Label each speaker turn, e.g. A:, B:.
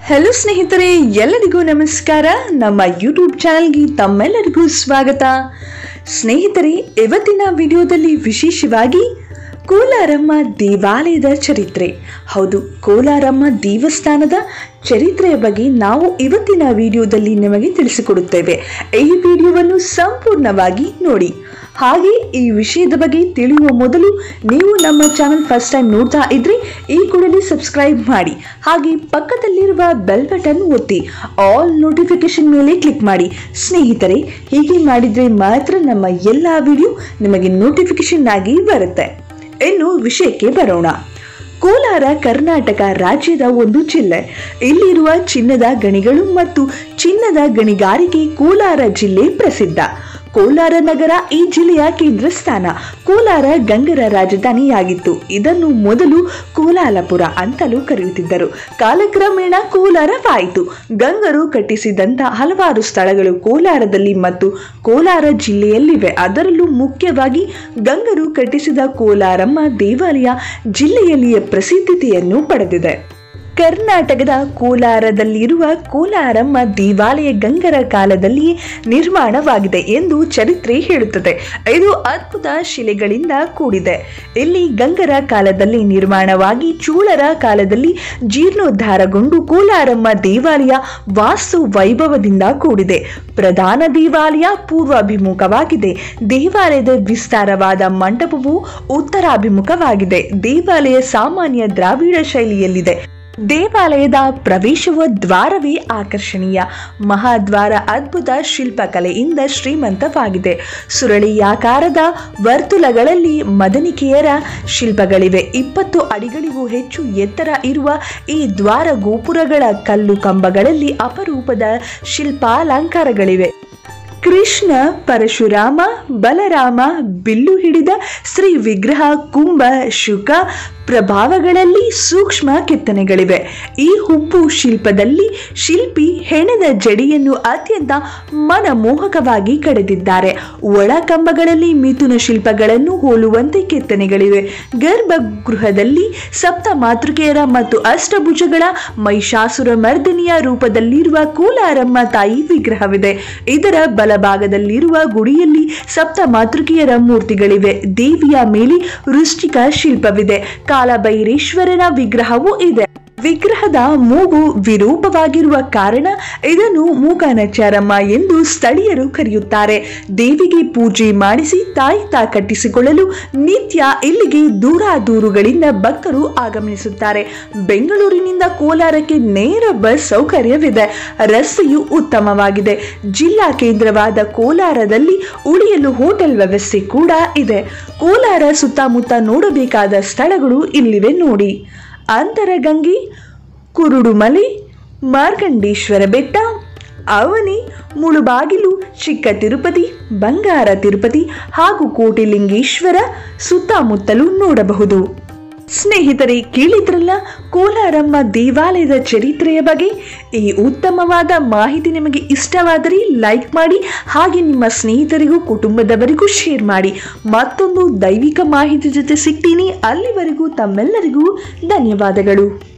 A: hello ಸ್ನೇಹಿತರೆ ಎಲ್ಲರಿಗೂ ನಮಸ್ಕಾರ ನಮ್ಮ ಯೂಟ್ಯೂಬ್ ಚಾನಲ್ಗೆ ತಮ್ಮೆಲ್ಲರಿಗೂ ಸ್ವಾಗತ ಸ್ನೇಹಿತರೆ ಇವತ್ತಿನ ವಿಡಿಯೋದಲ್ಲಿ ವಿಶೇಷವಾಗಿ ಕೋಲಾರಮ್ಮ ದೇವಾಲಯದ ಚರಿತ್ರೆ ಹೌದು ಕೋಲಾರಮ್ಮ ದೇವಸ್ಥಾನದ ಚರಿತ್ರೆಯ ಬಗ್ಗೆ ನಾವು ಇವತ್ತಿನ ವಿಡಿಯೋದಲ್ಲಿ ನಿಮಗೆ ತಿಳಿಸಿಕೊಡುತ್ತೇವೆ ಈ ವಿಡಿಯೋವನ್ನು ಸಂಪೂರ್ಣವಾಗಿ ನೋಡಿ ಹಾಗೆ ಈ ವಿಷಯದ ಬಗ್ಗೆ ತಿಳಿಯುವ ಮೊದಲು ನೀವು ನಮ್ಮ ಚಾನಲ್ ಫಸ್ಟ್ ಟೈಮ್ ನೋಡ್ತಾ ಇದ್ರೆ ಈ ಕೂಡಲೇ ಸಬ್ಸ್ಕ್ರೈಬ್ ಮಾಡಿ ಹಾಗೆ ಪಕ್ಕದಲ್ಲಿರುವ ಬೆಲ್ ಬಟನ್ ಒತ್ತಿ ಆಲ್ ನೋಟಿಫಿಕೇಶನ್ ಮೇಲೆ ಕ್ಲಿಕ್ ಮಾಡಿ ಸ್ನೇಹಿತರೆ ಹೀಗೆ ಮಾಡಿದ್ರೆ ಮಾತ್ರ ನಮ್ಮ ಎಲ್ಲ ವಿಡಿಯೋ ನಿಮಗೆ ನೋಟಿಫಿಕೇಶನ್ ಆಗಿ ಬರುತ್ತೆ ಇನ್ನು ವಿಷಯಕ್ಕೆ ಬರೋಣ ಕೋಲಾರ ಕರ್ನಾಟಕ ರಾಜ್ಯದ ಒಂದು ಜಿಲ್ಲೆ ಇಲ್ಲಿರುವ ಚಿನ್ನದ ಗಣಿಗಳು ಮತ್ತು ಚಿನ್ನದ ಗಣಿಗಾರಿಕೆ ಕೋಲಾರ ಜಿಲ್ಲೆ ಪ್ರಸಿದ್ಧ ಕೋಲಾರ ನಗರ ಈ ಜಿಲ್ಲೆಯ ಕೇಂದ್ರ ಸ್ಥಾನ ಕೋಲಾರ ಗಂಗರ ರಾಜಧಾನಿಯಾಗಿತ್ತು ಇದನ್ನು ಮೊದಲು ಕೋಲಾಲಪುರ ಅಂತಲೂ ಕರೆಯುತ್ತಿದ್ದರು ಕಾಲಕ್ರಮೇಣ ಕೋಲಾರವಾಯಿತು ಗಂಗರು ಕಟ್ಟಿಸಿದಂತ ಹಲವಾರು ಸ್ಥಳಗಳು ಕೋಲಾರದಲ್ಲಿ ಮತ್ತು ಕೋಲಾರ ಜಿಲ್ಲೆಯಲ್ಲಿವೆ ಅದರಲ್ಲೂ ಮುಖ್ಯವಾಗಿ ಗಂಗರು ಕಟ್ಟಿಸಿದ ಕೋಲಾರಮ್ಮ ದೇವಾಲಯ ಜಿಲ್ಲೆಯಲ್ಲಿಯೇ ಪ್ರಸಿದ್ಧತೆಯನ್ನು ಪಡೆದಿದೆ ಕರ್ನಾಟಕದ ಕೋಲಾರದಲ್ಲಿರುವ ಕೋಲಾರಮ್ಮ ದೇವಾಲಯ ಗಂಗರ ಕಾಲದಲ್ಲಿಯೇ ನಿರ್ಮಾಣವಾಗಿದೆ ಎಂದು ಚರಿತ್ರೆ ಹೇಳುತ್ತದೆ ಇದು ಅದ್ಭುತ ಶಿಲೆಗಳಿಂದ ಕೂಡಿದೆ ಇಲ್ಲಿ ಗಂಗರ ಕಾಲದಲ್ಲಿ ನಿರ್ಮಾಣವಾಗಿ ಚೋಳರ ಕಾಲದಲ್ಲಿ ಜೀರ್ಣೋದ್ಧಾರಗೊಂಡು ಕೋಲಾರಮ್ಮ ದೇವಾಲಯ ವಾಸ್ತು ವೈಭವದಿಂದ ಕೂಡಿದೆ ಪ್ರಧಾನ ದೇವಾಲಯ ಪೂರ್ವಾಭಿಮುಖವಾಗಿದೆ ದೇವಾಲಯದ ವಿಸ್ತಾರವಾದ ಮಂಟಪವು ಉತ್ತರಾಭಿಮುಖವಾಗಿದೆ ದೇವಾಲಯ ಸಾಮಾನ್ಯ ದ್ರಾವಿಡ ಶೈಲಿಯಲ್ಲಿದೆ ದೇವಾಲಯದ ಪ್ರವೇಶವ ದ್ವಾರವೇ ಆಕರ್ಷಣೀಯ ಮಹಾದ್ವಾರ ಅದ್ಭುತ ಶಿಲ್ಪಕಲೆಯಿಂದ ಶ್ರೀಮಂತವಾಗಿದೆ ಸುರಳಿಯಾಕಾರದ ವರ್ತುಲಗಳಲ್ಲಿ ಮದನಿಕೆಯರ ಶಿಲ್ಪಗಳಿವೆ ಇಪ್ಪತ್ತು ಅಡಿಗಳಿಗೂ ಹೆಚ್ಚು ಎತ್ತರ ಇರುವ ಈ ದ್ವಾರ ಗೋಪುರಗಳ ಕಲ್ಲು ಕಂಬಗಳಲ್ಲಿ ಅಪರೂಪದ ಶಿಲ್ಪಾಲಂಕಾರಗಳಿವೆ ಕೃಷ್ಣ ಪರಶುರಾಮ ಬಲರಾಮ ಬಿಲ್ಲು ಹಿಡಿದ ಶ್ರೀ ವಿಗ್ರಹ ಕುಂಭ ಶುಕ ಪ್ರಭಾವಗಳಲ್ಲಿ ಸೂಕ್ಷ್ಮ ಕೆತ್ತನೆಗಳಿವೆ ಈ ಹುಬ್ಬು ಶಿಲ್ಪದಲ್ಲಿ ಶಿಲ್ಪಿ ಹೆಣದ ಜಡಿಯನ್ನು ಅತ್ಯಂತ ಮನಮೋಹಕವಾಗಿ ಕಡೆದಿದ್ದಾರೆ ಒಳ ಕಂಬಗಳಲ್ಲಿ ಮಿಥುನ ಶಿಲ್ಪಗಳನ್ನು ಹೋಲುವಂತೆ ಕೆತ್ತನೆಗಳಿವೆ ಗರ್ಭಗೃಹದಲ್ಲಿ ಸಪ್ತ ಮಾತೃಕೆಯರ ಮತ್ತು ಅಷ್ಟಭುಜಗಳ ಮಹಿಷಾಸುರ ಮರ್ದನಿಯ ರೂಪದಲ್ಲಿರುವ ಕೋಲಾರಮ್ಮ ತಾಯಿ ವಿಗ್ರಹವಿದೆ ಇದರ ಬಲಭಾಗದಲ್ಲಿರುವ ಗುಡಿಯಲ್ಲಿ ಸಪ್ತ ಮಾತೃಕೆಯರ ಮೂರ್ತಿಗಳಿವೆ ದೇವಿಯ ಮೇಲೆ ವೃಷ್ಟಿಕ ಶಿಲ್ಪವಿದೆ ಕಾಲಭೈರೇಶ್ವರನ ವಿಗ್ರಹವೂ ಇದೆ ವಿಗ್ರಹದ ಮೂಗು ವಿರೂಪವಾಗಿರುವ ಕಾರಣ ಇದನ್ನು ಮೂಕನಚಾರಮ್ಮ ಎಂದು ಸ್ಥಳೀಯರು ಕರೆಯುತ್ತಾರೆ ದೇವಿಗೆ ಪೂಜೆ ಮಾಡಿಸಿ ತಾಯಿತ ಕಟ್ಟಿಸಿಕೊಳ್ಳಲು ನಿತ್ಯ ಇಲ್ಲಿಗೆ ದೂರ ದೂರುಗಳಿಂದ ಭಕ್ತರು ಆಗಮಿಸುತ್ತಾರೆ ಬೆಂಗಳೂರಿನಿಂದ ಕೋಲಾರಕ್ಕೆ ನೇರ ಬಸ್ ಸೌಕರ್ಯವಿದೆ ರಸ್ತೆಯು ಉತ್ತಮವಾಗಿದೆ ಜಿಲ್ಲಾ ಕೇಂದ್ರವಾದ ಕೋಲಾರದಲ್ಲಿ ಉಳಿಯಲು ಹೋಟೆಲ್ ವ್ಯವಸ್ಥೆ ಕೂಡ ಇದೆ ಕೋಲಾರ ಸುತ್ತಮುತ್ತ ನೋಡಬೇಕಾದ ಸ್ಥಳಗಳು ಇಲ್ಲಿವೆ ನೋಡಿ ಅಂತರಗಂಗೆ ಕುರುಡುಮಲೆ ಮಾರ್ಕಂಡೇಶ್ವರ ಬೆಟ್ಟ ಅವನಿ ಮುಳುಬಾಗಿಲು ಚಿಕ್ಕ ತಿರುಪತಿ ಬಂಗಾರ ತಿರುಪತಿ ಹಾಗೂ ಕೋಟಿಲಿಂಗೇಶ್ವರ ಸುತ್ತಮುತ್ತಲೂ ನೋಡಬಹುದು ಸ್ನೇಹಿತರೆ ಕೇಳಿದ್ರಲ್ಲ ಕೋಲಾರಮ್ಮ ದೇವಾಲಯದ ಚರಿತ್ರೆಯ ಬಗ್ಗೆ ಈ ಉತ್ತಮವಾದ ಮಾಹಿತಿ ನಿಮಗೆ ಇಷ್ಟವಾದರೆ ಲೈಕ್ ಮಾಡಿ ಹಾಗೆ ನಿಮ್ಮ ಸ್ನೇಹಿತರಿಗೂ ಕುಟುಂಬದವರಿಗೂ ಶೇರ್ ಮಾಡಿ ಮತ್ತೊಂದು ದೈವಿಕ ಮಾಹಿತಿ ಜೊತೆ ಸಿಗ್ತೀನಿ ಅಲ್ಲಿವರೆಗೂ ತಮ್ಮೆಲ್ಲರಿಗೂ ಧನ್ಯವಾದಗಳು